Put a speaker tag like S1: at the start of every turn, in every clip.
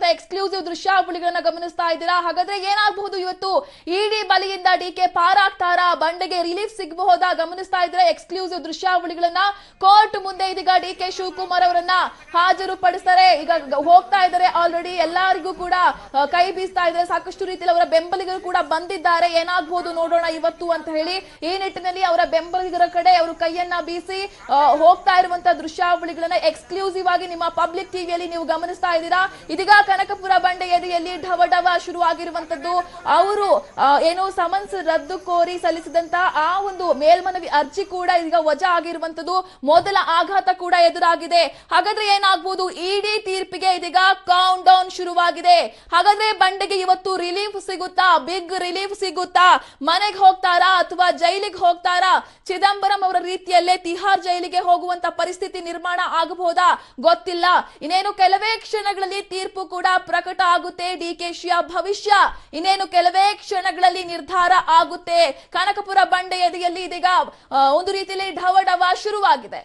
S1: exclusive ದೃಶ್ಯಾವಳಿಗಳನ್ನ ಗಮನಿಸ್ತಾ ಇದ್ದೀರಾ ಹಾಗಾದ್ರೆ ಏನಾಗಬಹುದು ಇವತ್ತು ಇಡಿ ಬಲಿಯಿಂದ ಡಿ ಕೆ ಪಾರಾಗ್ತಾರಾ ಬಂಡೆಗೆ ರಿಲೀಫ್ ಸಿಗಬಹುದಾ ಗಮನಿಸ್ತಾ ಇದ್ರೆ ಎಕ್ಸ್ಕ್ಲೂಸಿವ್ ದೃಶ್ಯಾವಳಿಗಳನ್ನ ಕೋರ್ಟ್ ಮುಂದೆ ಇದೀಗ ಡಿ ಕೆ ಶಿವಕುಮಾರ್ ಅವರನ್ನ ಹಾಜರು ಪಡಿಸ್ತಾರೆ ಈಗ ಗ- ಹೋಗ್ತಾ ಇದ್ದಾರೆ ಆಲ್ರೆಡಿ ಎಲ್ಲರಿಗೂ ಕೂಡ ಆ, ಕೈ ಬೀಸ್ತಾ ಇದ್ದಾರೆ ಸಾಕಷ್ಟು ರೀತಿಯಲ್ಲಿ ಅವರ ಬೆಂಬಲಿಗರು ಕೂಡ ಬಂದಿದ್ದಾರೆ ಏನಾಗಬಹುದು ನೋಡೋಣ ಇವತ್ತು ಅಂತ ಹೇಳಿ ಈ ನಿಟ್ಟಿನಲ್ಲಿ ಅವರ ಬೆಂಬಲಿಗರ ಕಡೆ ಅವರು ಕೈಯನ್ನ ಬೀಸಿ ಆ, ಹೋಗ್ತಾ ಇರುವಂತಹ ದೃಶ್ಯಾವಳಿಗಳನ್ನ ಎಕ್ಸ್ಕ್ಲೂಸಿವ್ ಆಗಿ ನಿಮ್ಮ ಪಬ್ಲಿಕ್ ಟಿವಿಯಲ್ಲಿ ನೀವು ಗಮನಿಸ್ತಾ ಇದ್ದೀರಾ ಇದೀಗ ಕನಕಪುರ ಬಂಡೆ ಎದೆಯಲ್ಲಿ ಢವ ಢವ ಶುರು ಆಗಿರುವಂತದ್ದು ಅವರು ಆ, ಏನು ಸಮನ್ಸ್ ರದ್ದು ಕೋರಿ ಸಲ್ಲಿಸಿದಂತ ಆ ಒಂದು ಮೇಲ್ಮನವಿ ಅರ್ಜಿ ಕೂಡ ಇದೀಗ ವಜಾ ಆಗಿರುವಂತದ್ದು ಮೊದಲ ಆಘಾತ ಕೂಡ ಎದುರಾಗಿದೆ ಹಾಗಾದ್ರೆ ಏನಾಗ್ಬೋದು ಇಡಿ ತೀರ್ಪಿಗೆ ಇದೀಗ ಕೌಂಟ್ ಡೌನ್ ಶುರುವಾಗಿದೆ ಹಾಗಾದ್ರೆ ಬಂಡೆಗೆ ಇವತ್ತು ರಿಲೀಫ್ ಸಿಗುತ್ತಾ ಬಿಗ್ ರಿಲೀಫ್ ಸಿಗುತ್ತಾ ಮನೆಗೆ ಹೋಗ್ತಾರಾ ಅಥವಾ ಜೈಲಿಗೆ ಹೋಗ್ತಾರಾ ಚಿದಂಬರಂ ಅವರ ರೀತಿಯಲ್ಲೇ ತಿಹಾರ್ ಜೈಲಿಗೆ ಹೋಗುವಂತ ಪರಿಸ್ಥಿತಿ ನಿರ್ಮಾಣ ಆಗಬಹುದಾ ಗೊತ್ತಿಲ್ಲ ಇನ್ನೇನು ಕೆಲವೇ ಕ್ಷಣಗಳಲ್ಲಿ ತೀರ್ಪು ಕೂಡ ಪ್ರಕಟ ಆಗುತ್ತೆ ಡಿಕೆಶಿಯ ಭವಿಷ್ಯ ಇನ್ನೇನು ಕೆಲವೇ ಕ್ಷಣಗಳಲ್ಲಿ ನಿರ್ಧಾರ ಆಗುತ್ತೆ ಕನಕಪುರ ಬಂಡೆ ಎದೆಯಲ್ಲಿ ಇದೀಗ ಆ, ಒಂದು ರೀತಿಯಲ್ಲಿ ಢವ ಢವ ಶುರುವಾಗಿದೆ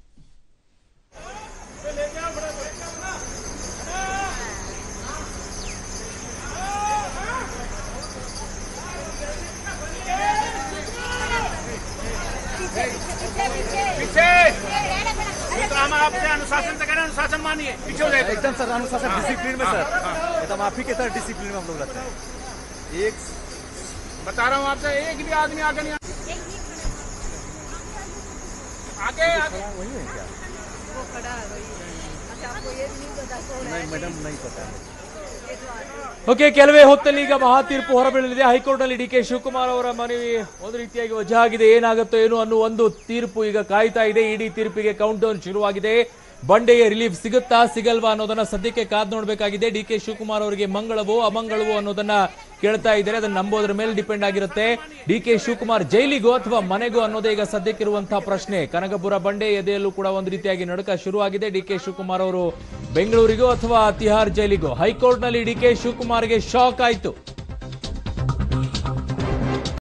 S2: पीछे मित्र हम आपसे अनुशासन से करें अनुशासन मानिए पीछे हो जाए
S3: एकदम सर अनुशासन डिसिप्लिन में सर एकदम आप ही के सर डिसिप्लिन में हम लोग रहते हैं एक
S2: बता रहा हूँ आपसे एक भी आदमी आगे नहीं आ- आगे आगे
S3: वही है क्या नहीं मैडम नहीं पता है
S4: ಓಕೆ ಕೆಲವೇ ಹೊತ್ತಲ್ಲಿ ಈಗ ಮಹಾ ತೀರ್ಪು ಹೊರಬೀಳಲಿದೆ ಹೈಕೋರ್ಟ್ ನಲ್ಲಿ ಡಿ ಕೆ ಶಿವಕುಮಾರ್ ಅವರ ಮನವಿ ಒಂದು ರೀತಿಯಾಗಿ ವಜಾ ಆಗಿದೆ ಏನಾಗುತ್ತೋ ಏನು ಅನ್ನೋ ಒಂದು ತೀರ್ಪು ಈಗ ಕಾಯ್ತಾ ಇದೆ ಇಡೀ ತೀರ್ಪಿಗೆ ಕೌಂಟ್ ಡೌನ್ ಶುರುವಾಗಿದೆ ಬಂಡೆಗೆ ರಿಲೀಫ್ ಸಿಗುತ್ತಾ ಸಿಗಲ್ವಾ ಅನ್ನೋದನ್ನ ಸದ್ಯಕ್ಕೆ ಕಾದ್ ನೋಡ್ಬೇಕಾಗಿದೆ ಡಿ ಕೆ ಶಿವಕುಮಾರ್ ಅವರಿಗೆ ಮಂಗಳವೋ ಅಮಂಗಳವೋ ಅನ್ನೋದನ್ನ ಕೇಳ್ತಾ ಇದ್ದಾರೆ ಅದನ್ನ ನಂಬೋದ್ರ ಮೇಲೆ ಡಿಪೆಂಡ್ ಆಗಿರುತ್ತೆ ಡಿ ಕೆ ಶಿವಕುಮಾರ್ ಜೈಲಿಗೋ ಅಥವಾ ಮನೆಗೋ ಅನ್ನೋದೇ ಈಗ ಸದ್ಯಕ್ಕಿರುವಂತಹ ಪ್ರಶ್ನೆ ಕನಕಪುರ ಬಂಡೆ ಎದೆಯಲ್ಲೂ ಕೂಡ ಒಂದು ರೀತಿಯಾಗಿ ನಡುಕ ಶುರುವಾಗಿದೆ ಡಿ ಕೆ ಶಿವಕುಮಾರ್ ಅವರು ಬೆಂಗಳೂರಿಗೋ ಅಥವಾ ತಿಹಾರ್ ಜೈಲಿಗೋ ಹೈಕೋರ್ಟ್ ನಲ್ಲಿ ಡಿ ಕೆ ಶಿವಕುಮಾರ್ಗೆ ಶಾಕ್ ಆಯ್ತು